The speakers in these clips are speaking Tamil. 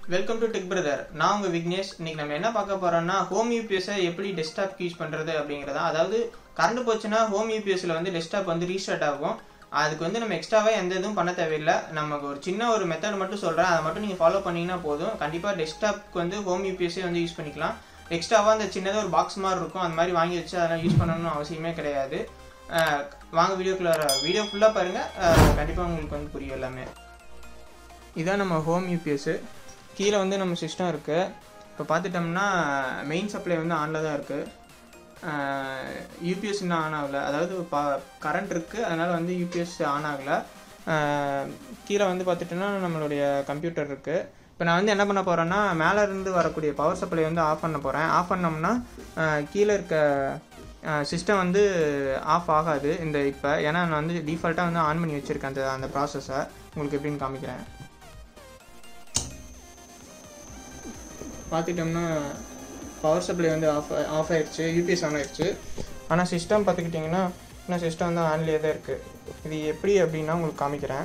வெல்கம் டு டெக் பிரதர் நான் உங்கள் விக்னேஷ் இன்னைக்கு நம்ம என்ன பார்க்க போறோம்னா ஹோம் யூபிஎஸ்ஸை எப்படி டெஸ்க்டாப் யூஸ் பண்ணுறது அப்படிங்கிறதா அதாவது கரண்ட் போச்சுன்னா ஹோம் யூபிஎஸ்ல வந்து டெஸ்க்டாப் வந்து ரீஸ்டார்ட் ஆகும் அதுக்கு வந்து நம்ம எக்ஸ்ட்ராவாக எந்த இதுவும் பண்ண தேவையில்லை நமக்கு ஒரு சின்ன ஒரு மெத்தட் மட்டும் சொல்கிறேன் அதை மட்டும் நீங்கள் ஃபாலோ பண்ணீங்கன்னா போதும் கண்டிப்பாக டெஸ்க்டாப்க்கு வந்து ஹோம் யூபிஎஸ்ஸே வந்து யூஸ் பண்ணிக்கலாம் எக்ஸ்ட்ராவாக அந்த சின்னதாக ஒரு பாக்ஸ் மாதிரி இருக்கும் அந்த மாதிரி வாங்கி வச்சு அதெல்லாம் யூஸ் பண்ணணும்னு அவசியமே கிடையாது அஹ் வாங்க வீடியோக்குள்ள வீடியோ ஃபுல்லாக பாருங்கள் கண்டிப்பாக உங்களுக்கு வந்து புரியும் எல்லாமே இதான் நம்ம ஹோம் யூபிஎஸ்ஸு கீழே வந்து நம்ம சிஸ்டம் இருக்குது இப்போ பார்த்துட்டோம்னா மெயின் சப்ளை வந்து ஆனில் தான் இருக்குது யூபிஎஸ் இன்னும் ஆன் ஆகலை அதாவது பா கரண்ட் இருக்குது அதனால் வந்து யூபிஎஸ் ஆன் ஆகலை கீழே வந்து பார்த்துட்டோம்னா நம்மளுடைய கம்ப்யூட்டர் இருக்குது இப்போ நான் வந்து என்ன பண்ண போகிறேன்னா மேலே இருந்து வரக்கூடிய பவர் சப்ளை வந்து ஆஃப் பண்ண போகிறேன் ஆஃப் பண்ணோம்னா அஹ், கீழே இருக்க சிஸ்டம் வந்து ஆஃப் ஆகாது இந்த இப்போ ஏன்னா நான் வந்து டிஃபால்ட்டாக வந்து ஆன் பண்ணி வச்சுருக்கேன் அந்த அந்த ப்ராசஸை உங்களுக்கு எப்படின்னு காமிக்கிறேன் பார்த்துட்டோம்னா பவர் சப்ளை வந்து ஆஃப் ஆஃப் ஆயிடுச்சு யூபிஎஸ் ஆன் ஆயிடுச்சு ஆனால் சிஸ்டம் பார்த்துக்கிட்டிங்கன்னா இன்னும் சிஸ்டம் வந்து ஆன்லேயே தான் இருக்குது இது எப்படி அப்படின்னா உங்களுக்கு காமிக்கிறேன்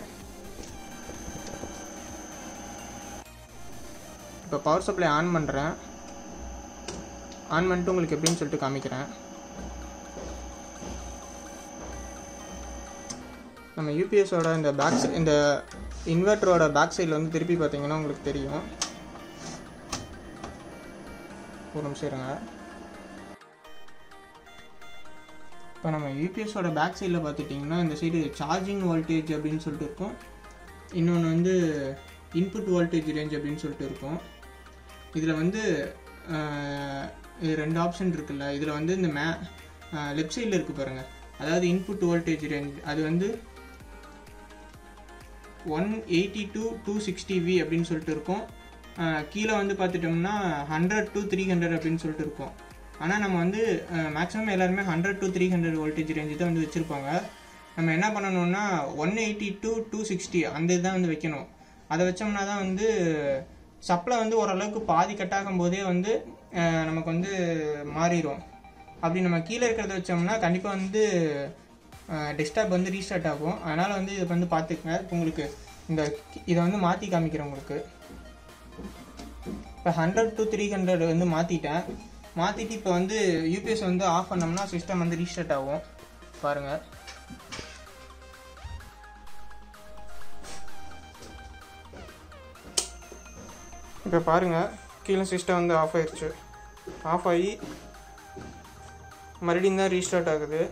இப்போ பவர் சப்ளை ஆன் பண்ணுறேன் ஆன் பண்ணிட்டு உங்களுக்கு எப்படின்னு சொல்லிட்டு காமிக்கிறேன் நம்ம யூபிஎஸோட இந்த பேக் இந்த இன்வெர்ட்டரோட பேக் சைடில் வந்து திருப்பி பார்த்தீங்கன்னா உங்களுக்கு தெரியும் ஒரு நிமிஷம் இருங்க இப்போ நம்ம யூபிஎஸோட பேக் சைடில் பார்த்துட்டிங்கன்னா இந்த சைடு சார்ஜிங் வோல்டேஜ் அப்படின்னு சொல்லிட்டு இருக்கும் இன்னொன்று வந்து இன்புட் வோல்டேஜ் ரேஞ்ச் அப்படின்னு சொல்லிட்டு இருக்கும் இதில் வந்து ஆஹ், இது ரெண்டு ஆப்ஷன் இருக்குல்ல இதில் வந்து இந்த மே லெஃப்ட் சைடில் இருக்குது பாருங்கள் அதாவது இன்புட் வோல்டேஜ் ரேஞ்ச் அது வந்து one eighty to two sixty V அப்படின்னு சொல்லிட்டு இருக்கும் அஹ் கீழே வந்து பார்த்துட்டோம்னா ஹண்ட்ரட் டு த்ரீ ஹண்ட்ரட் அப்படின்னு சொல்லிட்டு இருக்கும் ஆனால் நம்ம வந்து மேக்ஸிமம் எல்லாருமே hundred to three hundred voltage range தான் வந்து வச்சுருப்பாங்க நம்ம என்ன பண்ணணும்னா one eighty to two sixty அந்த இதுதான் வந்து வைக்கணும் அதை வச்சோம்னா தான் வந்து சப்ளை வந்து ஓரளவுக்கு பாதி கட் ஆகும் போதே வந்து அஹ் நமக்கு வந்து மாறிடும் அப்படி நம்ம கீழே இருக்கிறத வச்சோம்னா கண்டிப்பாக வந்து டெஸ்க்டாப் வந்து ரீஸ்டார்ட் ஆகும் அதனால் வந்து இதை வந்து பார்த்துக்கங்க இப்போ உங்களுக்கு இந்த இதை வந்து மாற்றி காமிக்கிறேன் உங்களுக்கு இப்போ ஹண்ட்ரட் டு த்ரீ ஹண்ட்ரட் வந்து மாற்றிட்டேன் மாற்றிட்டு இப்போ வந்து யூபிஎஸ் வந்து ஆஃப் பண்ணோம்னா சிஸ்டம் வந்து ரீஸ்டார்ட் ஆகும் பாருங்கள் இப்போ பாருங்கள் கீழே சிஸ்டம் வந்து ஆஃப் ஆயிடுச்சு ஆஃப் ஆகி மறுபடியும் தான் ரீஸ்டார்ட் ஆகுது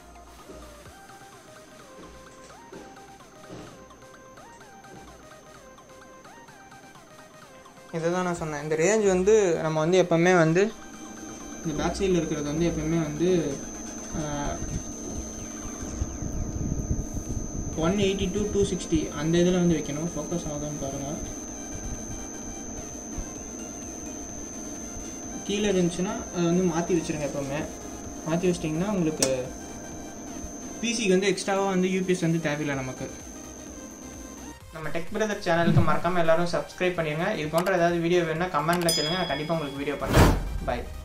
இதை தான் நான் சொன்னேன் இந்த ரேஞ்ச் வந்து நம்ம வந்து எப்போவுமே வந்து இந்த பேக் சைடில் இருக்கிறது வந்து எப்போவுமே வந்து one eighty to two sixty அந்த இதில் வந்து வைக்கணும் ஃபோக்கஸ் ஆகுதுன்னு பாருங்கள் கீழே இருந்துச்சுன்னா அதை வந்து மாற்றி வச்சுருங்க எப்போவுமே மாற்றி வச்சிட்டிங்கன்னா உங்களுக்கு பிசிக்கு வந்து எக்ஸ்ட்ராவாக வந்து யூபிஎஸ் வந்து தேவையில்லை நமக்கு நம்ம டெக் பிரதர் சேனலுக்கு மறக்காமல் எல்லாரும் சப்ஸ்கிரைப் பண்ணிடுங்க இது போன்ற ஏதாவது வீடியோ வேணும்னா கமெண்ட்டில் கேளுங்க நான் கண்டிப்பாக உங்களுக்கு வீடியோ பண்ணுறேன் பை